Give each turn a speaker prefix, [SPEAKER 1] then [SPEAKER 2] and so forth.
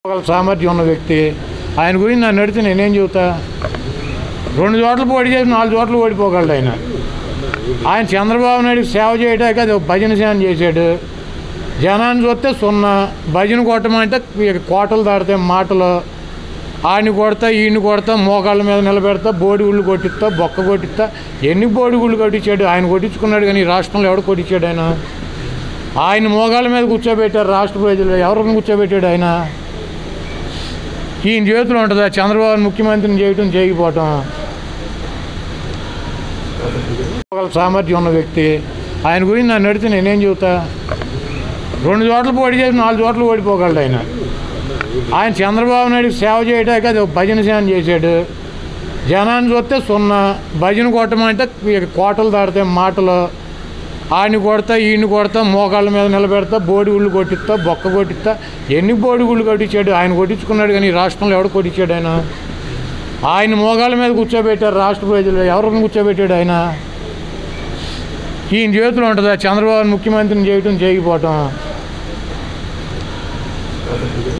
[SPEAKER 1] ఒక సామర్థ్యం ఉన్న వ్యక్తి ఆయన గురించి నన్ను అడిగితే నేనేం చెబుతా రెండు చోట్ల పోటీ చేసి నాలుగు చోట్ల ఓడిపోగలడు ఆయన ఆయన చంద్రబాబు నాయుడు సేవ చేయడానికి అది ఒక భజన సేవ చేశాడు జనాన్ని చూస్తే సున్నా భజన కొట్టమంటే ఇక కోటలు దాడితే మాటలు ఆడిని కొడతా ఈయన్ని కొడతా మోకాళ్ళ మీద నిలబెడతా బోడి గుళ్ళు కొట్టిస్తా బొక్క కొట్టిస్తా ఎన్ని బోడి గుళ్ళు కొట్టించాడు ఆయన కొట్టించుకున్నాడు కానీ ఈ రాష్ట్రంలో ఎవడు కొట్టించాడు ఆయన ఆయన మోకాళ్ళ మీద కూర్చోబెట్టారు రాష్ట్ర ప్రజలు ఎవరిని కూర్చోబెట్టాడు ఆయన ఈయన చేతిలో ఉంటుందా చంద్రబాబు ముఖ్యమంత్రిని చేయటం చేయకపోవటం ఒక సామర్థ్యం ఉన్న వ్యక్తి ఆయన గురించి నన్ను అడిగితే నేనేం చెబుతా రెండు చోట్ల పోటీ చేసి నాలుగు చోట్ల ఓడిపోగలడు ఆయన ఆయన చంద్రబాబు నాయుడు సేవ చేయడానికి అది ఒక భజన సేవ చేశాడు జనాన్ని చూస్తే సున్నా భజన కొట్టమంటే ఇక కోటలు దాడితే మాటలు ఆడిని కొడతా ఈయన్ని కొడతా మోకాళ్ళ మీద నిలబెడతా బోడి గుళ్ళు కొట్టిస్తా బొక్క కొట్టిస్తా ఎన్ని బోడి గుళ్ళు కొట్టించాడు ఆయన కొట్టించుకున్నాడు కానీ ఈ రాష్ట్రంలో ఎవడు కొట్టించాడు ఆయన ఆయన మోకాళ్ళ మీద కూర్చోబెట్టారు రాష్ట్ర ప్రజలు ఎవరిని కూర్చోబెట్టాడు ఆయన ఈయన చేతిలో ఉంటుందా చంద్రబాబు ముఖ్యమంత్రిని చేయటం చేయకపోవటం